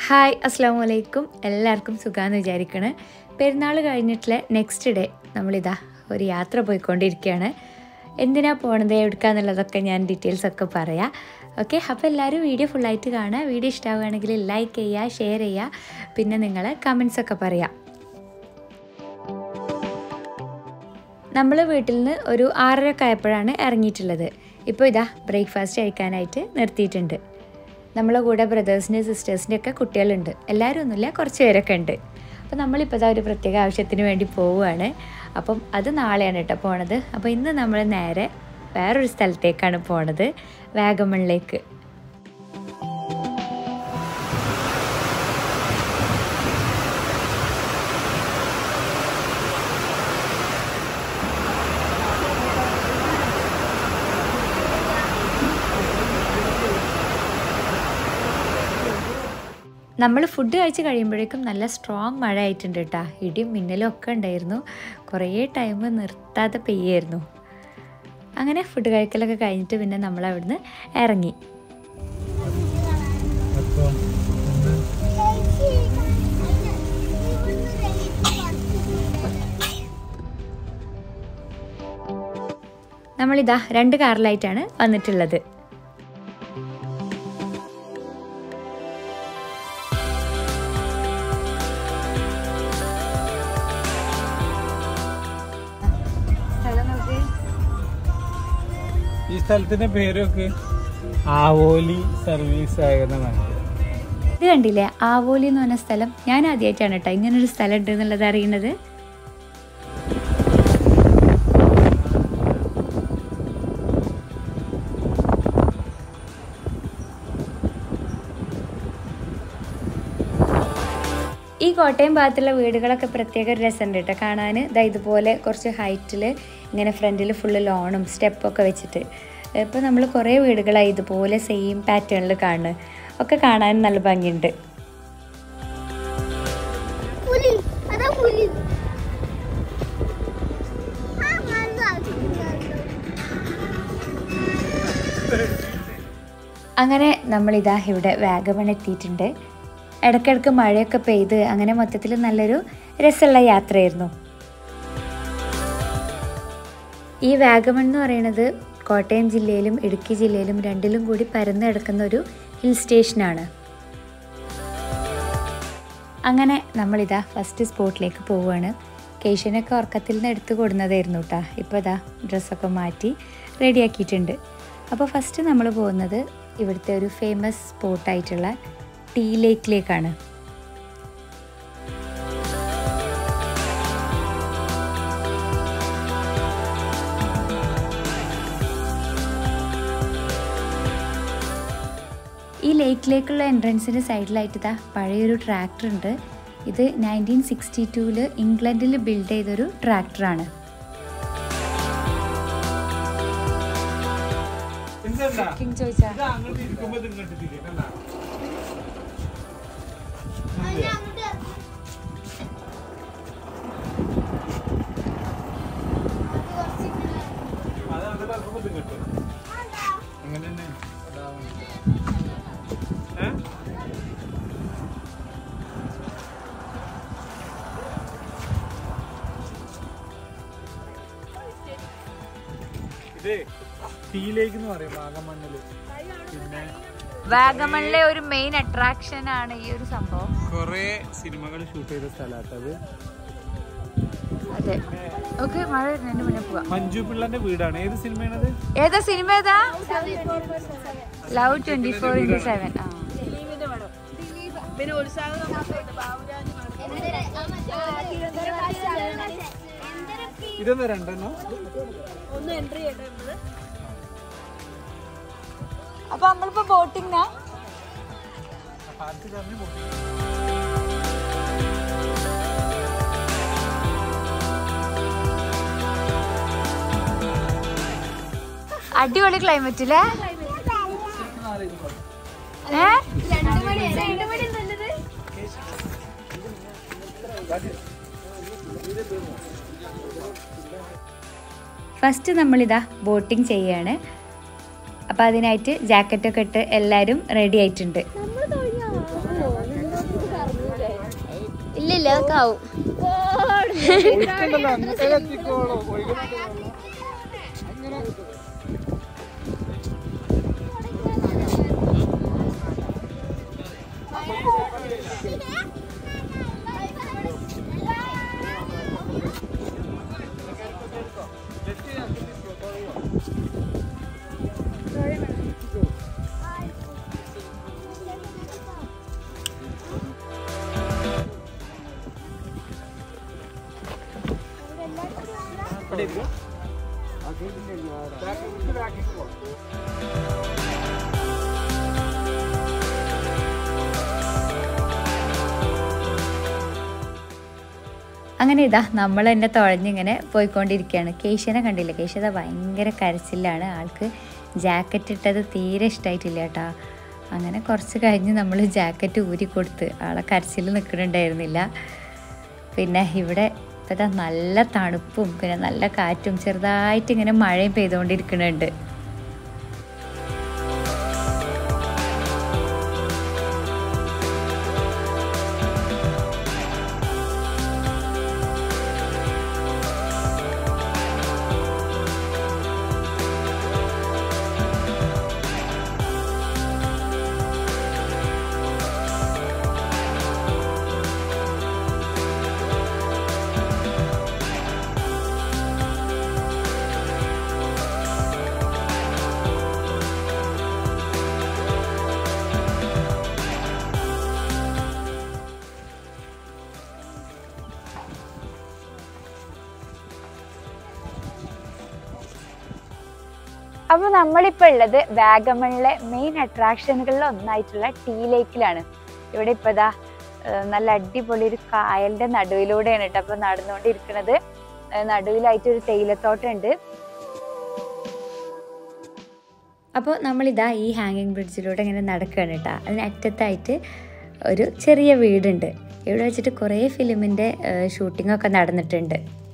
Hi അസ്സാം വലൈക്കും എല്ലാവർക്കും സുഖാന്ന് വിചാരിക്കണ് പെരുന്നാൾ കഴിഞ്ഞിട്ടുള്ള നെക്സ്റ്റ് ഡേ നമ്മളിതാ ഒരു യാത്ര പോയിക്കൊണ്ടിരിക്കുകയാണ് എന്തിനാ പോണത് എവിടുക്കാന്നുള്ളതൊക്കെ ഞാൻ ഡീറ്റെയിൽസ് ഒക്കെ പറയാം ഓക്കെ അപ്പോൾ എല്ലാവരും വീഡിയോ ഫുള്ളായിട്ട് കാണുക വീഡിയോ ഇഷ്ടമാവുകയാണെങ്കിൽ ലൈക്ക് ചെയ്യുക ഷെയർ ചെയ്യുക പിന്നെ നിങ്ങൾ കമൻസ് ഒക്കെ പറയാം നമ്മൾ വീട്ടിൽ നിന്ന് ഒരു ആറരയൊക്കെ ആയപ്പോഴാണ് ഇറങ്ങിയിട്ടുള്ളത് ഇപ്പോൾ ഇതാ ബ്രേക്ക്ഫാസ്റ്റ് കഴിക്കാനായിട്ട് നിർത്തിയിട്ടുണ്ട് നമ്മളെ കൂടെ ബ്രദേഴ്സിൻ്റെ സിസ്റ്റേഴ്സിൻ്റെ ഒക്കെ കുട്ടികളുണ്ട് എല്ലാവരും ഒന്നുമില്ല കുറച്ച് പേരൊക്കെ ഉണ്ട് അപ്പോൾ നമ്മളിപ്പോൾ ഇതാ ഒരു പ്രത്യേക ആവശ്യത്തിന് വേണ്ടി പോവുകയാണ് അപ്പം അത് നാളെയാണ് കേട്ടോ പോണത് അപ്പോൾ ഇന്ന് നമ്മൾ നേരെ വേറൊരു സ്ഥലത്തേക്കാണ് പോണത് വാഗമണിലേക്ക് നമ്മൾ ഫുഡ് കഴിച്ച് കഴിയുമ്പോഴേക്കും നല്ല സ്ട്രോങ് മഴ ആയിട്ടുണ്ട് കേട്ടോ ഇടിയും മിന്നലും ഒക്കെ ഉണ്ടായിരുന്നു കുറേ ടൈം നിർത്താതെ പെയ്യായിരുന്നു അങ്ങനെ ഫുഡ് കഴിക്കലൊക്കെ കഴിഞ്ഞിട്ട് പിന്നെ നമ്മൾ അവിടുന്ന് ഇറങ്ങി നമ്മളിതാ രണ്ട് കാറിലായിട്ടാണ് വന്നിട്ടുള്ളത് ഈ സ്ഥലത്തിന്റെ പേരൊക്കെ ആവോലി സർവീസ് സഹകരണമാണ് ഇത് കണ്ടില്ലേ ആവോലി എന്ന് പറഞ്ഞ സ്ഥലം ഞാൻ ആദ്യമായിട്ടാണ് കേട്ടോ ഇങ്ങനൊരു സ്ഥലം ഉണ്ട് എന്നുള്ളത് അറിയുന്നത് ഈ കോട്ടയം ഭാഗത്തുള്ള വീടുകളൊക്കെ പ്രത്യേക ഒരു രസമുണ്ട് കേട്ടോ കാണാൻ ഇതാ ഇതുപോലെ കുറച്ച് ഹൈറ്റിൽ ഇങ്ങനെ ഫ്രണ്ടിൽ ഫുള്ള് ലോണും സ്റ്റെപ്പൊക്കെ വെച്ചിട്ട് ഇപ്പോൾ നമ്മൾ കുറേ വീടുകളായി ഇതുപോലെ സെയിം പാറ്റേണിൽ കാണുന്നത് ഒക്കെ കാണാൻ നല്ല ഭംഗിയുണ്ട് പുലി അതാ പുലി ആ മന്ദാ അങ്ങനെ നമ്മളിതാ ഇവിടെ വാഗമൺ എത്തിയിട്ടുണ്ട് ഇടയ്ക്കിടയ്ക്ക് മഴയൊക്കെ പെയ്ത് അങ്ങനെ മൊത്തത്തിൽ നല്ലൊരു രസമുള്ള യാത്രയായിരുന്നു ഈ വാഗമൺ എന്ന് പറയുന്നത് കോട്ടയം ജില്ലയിലും ഇടുക്കി ജില്ലയിലും രണ്ടിലും കൂടി പരന്നു കിടക്കുന്ന ഒരു ഹിൽ സ്റ്റേഷനാണ് അങ്ങനെ നമ്മളിതാ ഫസ്റ്റ് സ്പോട്ടിലേക്ക് പോവുകയാണ് കേശനൊക്കെ ഉറക്കത്തിൽ നിന്ന് എടുത്തു കൊടുന്നതായിരുന്നു കേട്ടോ ഇപ്പോൾ ഇതാ ഡ്രസ്സൊക്കെ മാറ്റി റെഡിയാക്കിയിട്ടുണ്ട് അപ്പോൾ ഫസ്റ്റ് നമ്മൾ പോകുന്നത് ഇവിടുത്തെ ഒരു ഫേമസ് സ്പോട്ടായിട്ടുള്ള ടീ ലേക്കിലേക്കാണ് ഈ ലേക്കിലേക്കുള്ള എൻട്രൻസിൻ്റെ സൈഡിലായിട്ട് ഇതാ പഴയൊരു ട്രാക്ടർ ഉണ്ട് ഇത് നയൻറ്റീൻ സിക്സ്റ്റി ടൂവിൽ ഇംഗ്ലണ്ടിൽ ബിൽഡ് ചെയ്തൊരു ട്രാക്ടറാണ് എന്താ ചോദിച്ചാ ഇത് അങ്ങോട്ട് ഇരിക്കുമ്പോ ഇത് ഇങ്ങോട്ട് തിരിയും കണ്ടാ? അത് അങ്ങോട്ട് ഇറക്കുമ്പോ ഇത് ഇങ്ങോട്ട്. അങ്ങനെ തന്നെ. ഏ? ഇത് ടീലേക്ക് എന്ന് പറയും വാഗമണ്ണില് പിന്നെ വാഗമണിലെ ഒരു മെയിൻ അട്രാക്ഷൻ ആണ് ഈ ഒരു സംഭവം കൊറേ സിനിമകൾ ഷൂട്ട് ചെയ്ത സ്ഥലത്തത് അതെ ഓക്കെ മഴ വരുന്നതിന് മുന്നേ പോവാം മഞ്ജു പിള്ളന്റെ വീടാണ് ഏത് സിനിമയാണത് ഏതാ സിനിമ ഏതാ love twenty four into seven ആ ഇതെന്താ രണ്ടെണ്ണം അപ്പൊ നമ്മളിപ്പോ ബോട്ടിംഗ് പാർക്ക് കറങ്ങി പോകും അടിപൊളി ക്ലൈമറ്റ് അല്ലേ ഏ രണ്ട് മണി രണ്ട് മണി നല്ലത് ഫസ്റ്റ് നമ്മളിതാ ബോട്ടിംഗ് ചെയ്യാണ് അപ്പോൾ അതിനായിട്ട് ജാക്കറ്റൊക്കെ ഇട്ട് എല്ലാവരും റെഡി ആയിട്ടുണ്ട് നമ്മൾ കഴിഞ്ഞ അറ്റാക്ക് ആവും ഒഴുക്കുണ്ടല്ലോ അങ്ങോട്ടേക്ക് എത്തിക്കോളൂ ഒഴുകുന്നുണ്ട് വെള്ളം. അങ്ങനെ ഇവിടെ ഇരിക്ക്. ബാക്കി- ഇത് ബാക്കിക്ക് പോ. അങ്ങനെ ഇതാ നമ്മൾ എന്നെ തുഴഞ്ഞിങ്ങനെ പോയിക്കൊണ്ടിരിക്കുകയാണ് കേശനെ കണ്ടില്ല കേശത ഭയങ്കര കരച്ചിലാണ് ആൾക്ക് ജാക്കറ്റ് ഇട്ടത് തീരെ ഇഷ്ടമായിട്ടില്ല കേട്ടോ അങ്ങനെ കുറച്ച് കഴിഞ്ഞ് നമ്മൾ ജാക്കറ്റ് ഊരി കൊടുത്ത് ആളെ കരച്ചിൽ നിൽക്കുന്നുണ്ടായിരുന്നില്ല പിന്നെ ഇവിടെ ഇപ്പോഴത്തെ നല്ല തണുപ്പും പിന്നെ നല്ല കാറ്റും ചെറുതായിട്ട് ഇങ്ങനെ മഴയും പെയ്തുകൊണ്ടിരിക്കുന്നുണ്ട് അപ്പോൾ നമ്മളിപ്പോൾ ഉള്ളത് വാഗമണിലെ മെയിൻ അട്രാക്ഷനുകളിൽ ഒന്നായിട്ടുള്ള ടീ ലേക്കിലാണ് ഇവിടെ ഇപ്പോൾ ഇതാ ഏഹ് നല്ല അടിപൊളി ഒരു കായലിന്റെ നടുവിലൂടെയാണ് കേട്ടോ അപ്പോൾ നടന്നുകൊണ്ടിരിക്കുന്നത് ഏഹ് നടുവിലായിട്ട് ഒരു തേയിലത്തോട്ടമുണ്ട് അപ്പോൾ നമ്മളിതാ ഈ ഹാങ്ങിങ് ബ്രിഡ്ജിലൂടെ ഇങ്ങനെ നടക്കുകയാണ് കേട്ടോ അതിന് അറ്റത്തായിട്ട് ഒരു ചെറിയ വീടുണ്ട് ഇവിടെ വെച്ചിട്ട് കുറേ ഫിലിമിൻ്റെ ഷൂട്ടിങ്ങൊക്കെ നടന്നിട്ടുണ്ട്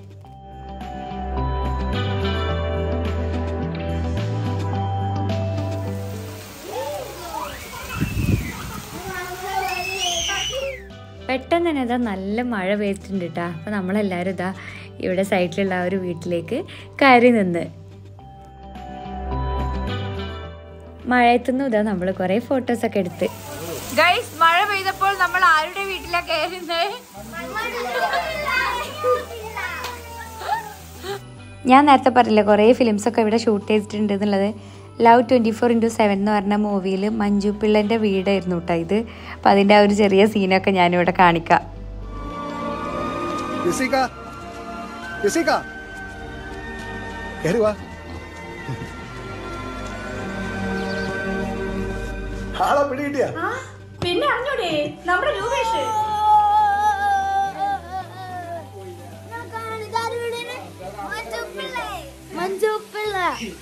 പെട്ടെന്ന് തന്നെ ഇതാ നല്ല മഴ പെയ്തിട്ടുണ്ട് കേട്ടോ അപ്പോൾ നമ്മളെല്ലാവരും ഇതാ ഇവിടെ സൈഡിലുള്ള ആ ഒരു വീട്ടിലേക്ക് കയറി നിന്ന് മഴയത്തുനിന്നും ഇതാ നമ്മൾ കുറേ ഫോട്ടോസൊക്കെ എടുത്ത് ഗൈസ് മഴ പെയ്തപ്പോൾ നമ്മൾ ആരുടെ വീട്ടിലാ കയറുന്നത് ഞാൻ നേരത്തെ പറഞ്ഞില്ല കുറേ ഫിലിംസൊക്കെ ഇവിടെ ഷൂട്ട് ചെയ്തിട്ടുണ്ട് എന്നുള്ളത് love twenty four into seven എന്ന് പറഞ്ഞ മൂവിയിൽ മഞ്ജു പിള്ളൻ്റെ വീടായിരുന്നു കേട്ടോ ഇത് അപ്പം അതിൻ്റെ ആ ഒരു ചെറിയ സീനൊക്കെ ഞാനിവിടെ കാണിക്കാം യസിക യസിക കയറി വാ ആളെ പിടി കിട്ടിയ പിന്നെ അറിഞ്ഞൂടെ നമ്മുടെ രൂപേഷ് മഞ്ജു പിള്ള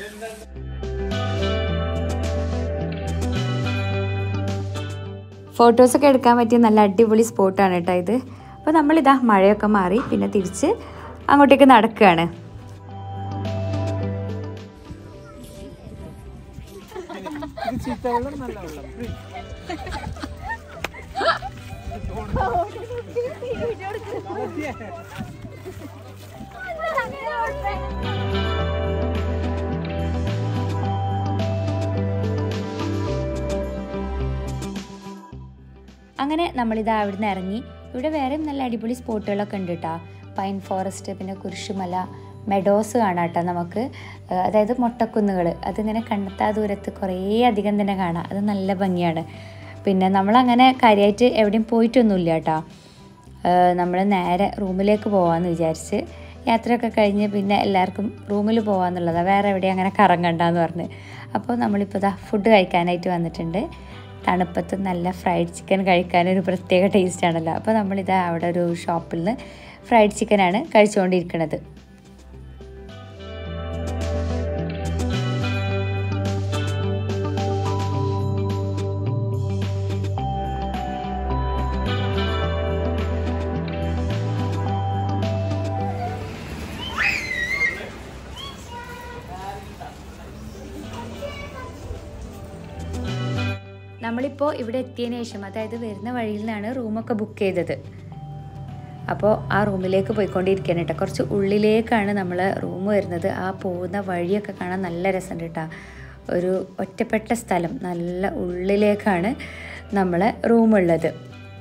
ഫോട്ടോസൊക്കെ എടുക്കാൻ പറ്റിയ നല്ല അടിപൊളി സ്പോട്ടാണ് കേട്ടോ ഇത് അപ്പോൾ നമ്മളിതാ മഴയൊക്കെ മാറി പിന്നെ തിരിച്ച് അങ്ങോട്ടേക്ക് നടക്കുകയാണ് ഇത് ചീത്തവെള്ളം നല്ല വെള്ളം അങ്ങനെ നമ്മളിതാ അവിടുന്ന് ഇറങ്ങി ഇവിടെ വേറെയും നല്ല അടിപൊളി സ്പോട്ടുകളൊക്കെ ഉണ്ട് കേട്ടോ പൈൻ ഫോറസ്റ്റ് പിന്നെ കുരിശുമല മെഡോസ് കാണാം കേട്ടോ നമുക്ക് ഏഹ് അതായത് മൊട്ടക്കുന്നുകൾ അതിങ്ങനെ കണ്ടെത്താ ദൂരത്ത് കുറേ അധികം തന്നെ കാണാം അത് നല്ല ഭംഗിയാണ് പിന്നെ നമ്മളങ്ങനെ കാര്യമായിട്ട് എവിടെയും പോയിട്ടൊന്നുമില്ല കേട്ടോ നമ്മൾ നേരെ റൂമിലേക്ക് പോകാമെന്ന് വിചാരിച്ച് യാത്രയൊക്കെ കഴിഞ്ഞ് പിന്നെ എല്ലാവർക്കും റൂമിൽ പോകാമെന്നുള്ളതാണ് വേറെ എവിടെയും അങ്ങനെ കറങ്ങണ്ടെന്ന് പറഞ്ഞ് അപ്പോൾ നമ്മളിപ്പോൾ ഇതാ ഫുഡ് കഴിക്കാനായിട്ട് വന്നിട്ടുണ്ട് തണുപ്പത്ത് നല്ല ഫ്രൈഡ് ചിക്കൻ കഴിക്കാൻ ഒരു പ്രത്യേക ടേസ്റ്റ് ആണല്ലോ അപ്പോൾ നമ്മളിതാ അവിടെ ഒരു ഷോപ്പിൽ നിന്ന് ഫ്രൈഡ് ചിക്കനാണ് കഴിച്ചുകൊണ്ടിരിക്കുന്നത് നമ്മളിപ്പോൾ ഇവിടെ എത്തിയതിന് ശേഷം അതായത് വരുന്ന വഴിയിൽ നിന്നാണ് റൂമൊക്കെ ബുക്ക് ചെയ്തത് അപ്പോൾ ആ റൂമിലേക്ക് പോയിക്കൊണ്ടിരിക്കുകയാണ് കേട്ടോ കുറച്ച് ഉള്ളിലേക്കാണ് നമ്മൾ റൂം വരുന്നത് ആ പോകുന്ന വഴിയൊക്കെ കാണാൻ നല്ല രസമുണ്ട് കേട്ടോ ഒരു ഒറ്റപ്പെട്ട സ്ഥലം നല്ല ഉള്ളിലേക്കാണ് നമ്മളെ റൂമുള്ളത്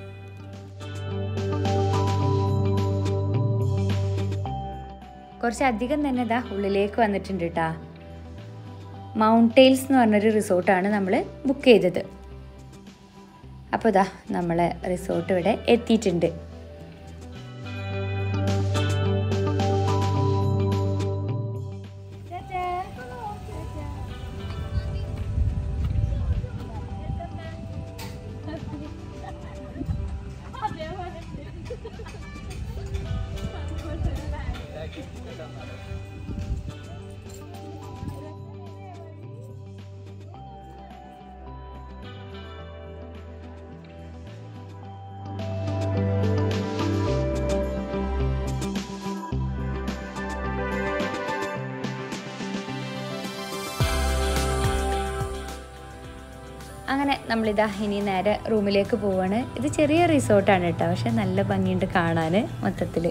കുറച്ചധികം തന്നെ ഇതാ ഉള്ളിലേക്ക് വന്നിട്ടുണ്ട് കേട്ടാ മൗണ്ടെയിൽസ് എന്ന് പറഞ്ഞൊരു റിസോർട്ടാണ് നമ്മൾ ബുക്ക് ചെയ്തത് അപ്പോൾ ഇതാ നമ്മളെ റിസോർട്ട് ഇവിടെ എത്തിയിട്ടുണ്ട് അങ്ങനെ നമ്മളിതാ ഇനി നേരെ റൂമിലേക്ക് പോവാണ് ഇത് ചെറിയ റിസോർട്ടാണ് കേട്ടോ പക്ഷെ നല്ല ഭംഗിയുണ്ട് കാണാൻ മൊത്തത്തിൽ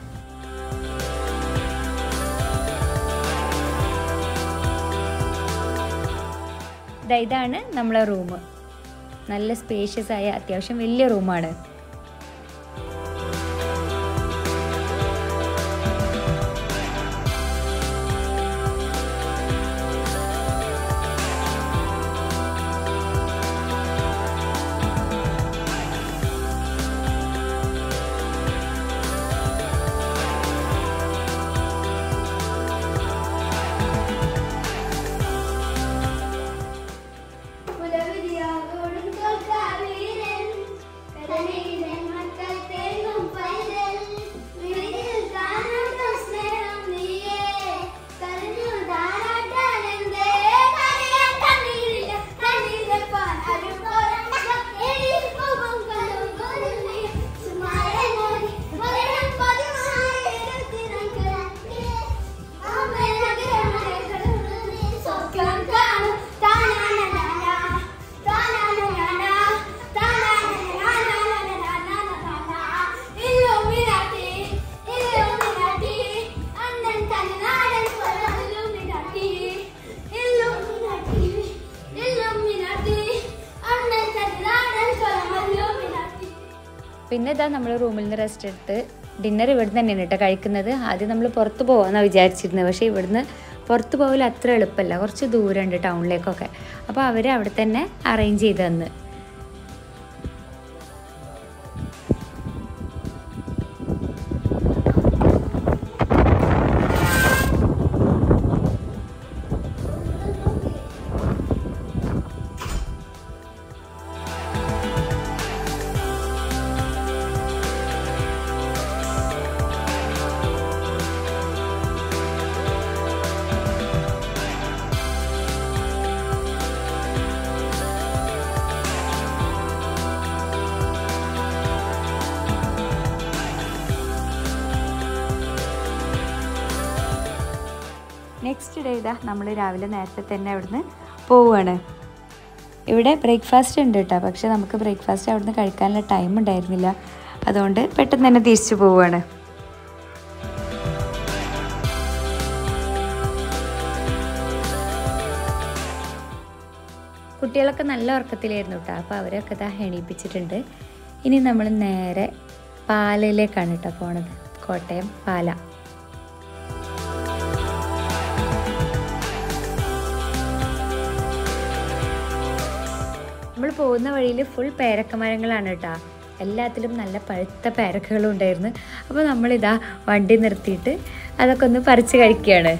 ദാ ഇതാണ് നമ്മളെ റൂം നല്ല സ്പേഷ്യസ് ആയ അത്യാവശ്യം വലിയ റൂമാണ് പുലവിരിയാകോടും തോൽക്കാവീരൻ കടലിലെ മക്കൾ തേങ്ങും പൈതൽ വിളിയിൽ കാണാത്ത സ്നേഹം നീയേ കരഞ്ഞു താരാട്ടാനെന്തേ കരയാൻ കണ്ണീരില്ല കണ്ണീരിലെ പാൽ അരും പോരാ എഴിൽ കോപം കണ്ടും കൊരുന്നി സുമാരെ മോദി മരണം പതിനാറ് എടുത്തിറങ്ങി അമ്മേ നഗരമേ കടന്നു സ്വപ്നം കാണും താനാനനാന താനാനനാന താനാനനാനനാനനാനനാന ഇല്ലുമിനാട്ടി ഇല്ലുമിനാട്ടി അണ്ണൻ തന്നാടൻ സ്വരം ഇല്ലുമിനാട്ടി ഇല്ലുമിനാട്ടി ഇല്ലുമിനാട്ടി അണ്ണൻ തന്നാടൻ സ്വരം ഇല്ലുമിനാട്ടി പിന്നെ ഇതാ നമ്മൾ റൂമിൽ നിന്ന് റെസ്റ്റ് എടുത്ത് ഡിന്നർ ഇവിടുന്ന് തന്നെയാണ് കേട്ടോ കഴിക്കുന്നത് ആദ്യം നമ്മൾ പുറത്ത് പോകാമെന്നാണ് വിചാരിച്ചിരുന്നത് പക്ഷേ ഇവിടുന്ന് പുറത്ത് പോകൽ അത്ര എളുപ്പമല്ല കുറച്ച് ദൂരമുണ്ട് ടൗണിലേക്കൊക്കെ അപ്പോൾ അവർ അവിടെ തന്നെ അറേഞ്ച് ചെയ്ത് തന്ന് നെക്സ്റ്റ് ഡേ ഇതാ നമ്മൾ രാവിലെ നേരത്തെ തന്നെ അവിടുന്ന് പോവുകയാണ് ഇവിടെ ബ്രേക്ക്ഫാസ്റ്റ് ഉണ്ട് കേട്ടോ പക്ഷെ നമുക്ക് ബ്രേക്ക്ഫാസ്റ്റ് അവിടുന്ന് കഴിക്കാനുള്ള ടൈം ഉണ്ടായിരുന്നില്ല അതുകൊണ്ട് പെട്ടെന്ന് തന്നെ തിരിച്ചു പോവുകയാണ് കുട്ടികളൊക്കെ നല്ല ഉറക്കത്തിലായിരുന്നു കേട്ടോ അപ്പോൾ അവരൊക്കെ ഇതാ എണീപ്പിച്ചിട്ടുണ്ട് ഇനി നമ്മൾ നേരെ പാലയിലേക്കാണ് കേട്ടോ പോണത് കോട്ടയം പാല നമ്മൾ പോകുന്ന വഴിയിൽ ഫുൾ പേരക്കമരങ്ങളാണ് കേട്ടോ എല്ലാത്തിലും നല്ല പഴുത്ത പേരക്കകളും ഉണ്ടായിരുന്നു അപ്പോൾ നമ്മളിതാ വണ്ടി നിർത്തിയിട്ട് അതൊക്കെ ഒന്ന് പറിച്ച് കഴിക്കുകയാണ്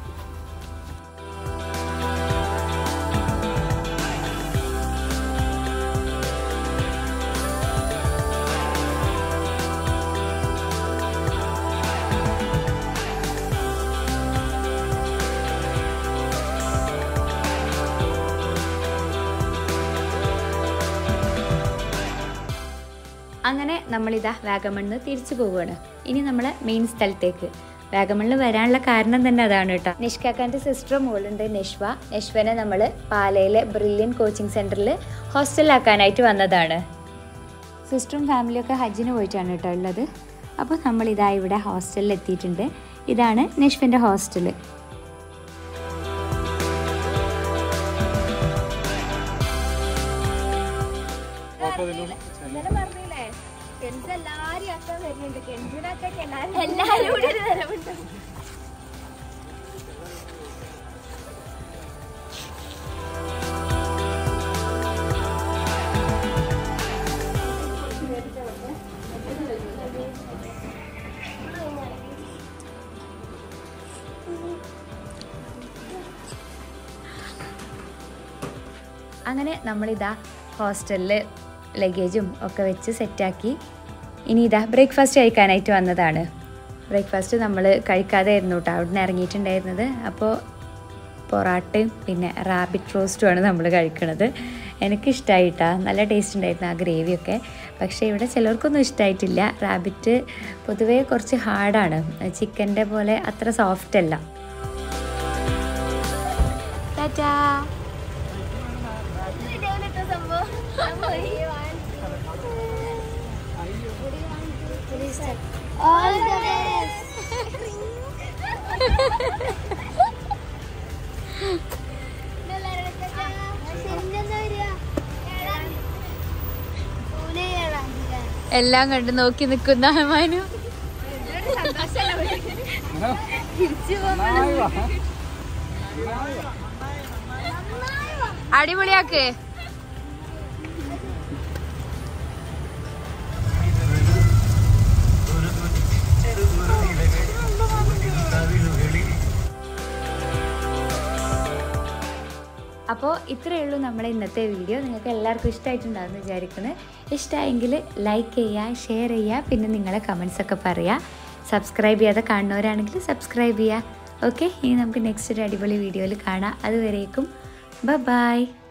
അങ്ങനെ നമ്മളിതാ വാഗമണ്ണ് തിരിച്ചു പോവുകയാണ് ഇനി നമ്മൾ മെയിൻ സ്ഥലത്തേക്ക് വാഗമണ്ണിൽ വരാനുള്ള കാരണം തന്നെ അതാണ് കേട്ടോ നിഷ്കാക്കാൻ്റെ സിസ്റ്റർ മോളുണ്ട് നെഷ്വ നെഷ്വനെ നമ്മൾ പാലയിലെ ബ്രില്യൻ കോച്ചിങ് സെൻറ്ററിൽ ഹോസ്റ്റലിലാക്കാനായിട്ട് വന്നതാണ് സിസ്റ്ററും ഫാമിലിയൊക്കെ ഹജ്ജിന് പോയിട്ടാണ് കേട്ടോ ഉള്ളത് അപ്പോൾ നമ്മൾ ഇതാ ഇവിടെ ഹോസ്റ്റലിൽ എത്തിയിട്ടുണ്ട് ഇതാണ് നിഷ്ഫിൻ്റെ ഹോസ്റ്റൽ എല്ലാരും കൂടി ഒരു വരവുണ്ട് അങ്ങനെ നമ്മളിതാ ഹോസ്റ്റലിൽ ലഗേജും ഒക്കെ വെച്ച് സെറ്റാക്കി ഇനി ഇതാ ബ്രേക്ക്ഫാസ്റ്റ് കഴിക്കാനായിട്ട് വന്നതാണ് ബ്രേക്ക്ഫാസ്റ്റ് നമ്മൾ കഴിക്കാതെ ആയിരുന്നു കേട്ടോ അവിടെ നിന്ന് ഇറങ്ങിയിട്ടുണ്ടായിരുന്നത് അപ്പോൾ പൊറാട്ടയും പിന്നെ റാബിറ്റ് റോസ്റ്റുമാണ് നമ്മൾ കഴിക്കണത് എനിക്കിഷ്ടമായിട്ടാ നല്ല ടേസ്റ്റ് ഉണ്ടായിരുന്നു ആ ഗ്രേവിയൊക്കെ പക്ഷേ ഇവിടെ ചിലർക്കൊന്നും ഇഷ്ടമായിട്ടില്ല റാബിറ്റ് പൊതുവേ കുറച്ച് ഹാർഡാണ് ചിക്കൻ്റെ പോലെ അത്ര സോഫ്റ്റ് അല്ല ടാറ്റാ All the best. എല്ലാം കണ്ട് നോക്കി നിൽക്കുന്ന അഹമാനു അടിപൊളിയാക്ക് അപ്പോൾ ഇത്രയേ ഉള്ളൂ നമ്മുടെ ഇന്നത്തെ വീഡിയോ നിങ്ങൾക്ക് എല്ലാവർക്കും ഇഷ്ടമായിട്ടുണ്ടാകുമെന്ന് വിചാരിക്കുന്നു ഇഷ്ടമായെങ്കിൽ ലൈക്ക് ചെയ്യുക ഷെയർ ചെയ്യുക പിന്നെ നിങ്ങളെ കമൻസ് ഒക്കെ പറയുക സബ്സ്ക്രൈബ് ചെയ്യാതെ കാണുന്നവരാണെങ്കിൽ സബ്സ്ക്രൈബ് ചെയ്യുക ഓക്കെ ഇനി നമുക്ക് നെക്സ്റ്റ് ഒരു അടിപൊളി വീഡിയോയിൽ കാണാം അതുവരേക്കും ബ ബായ്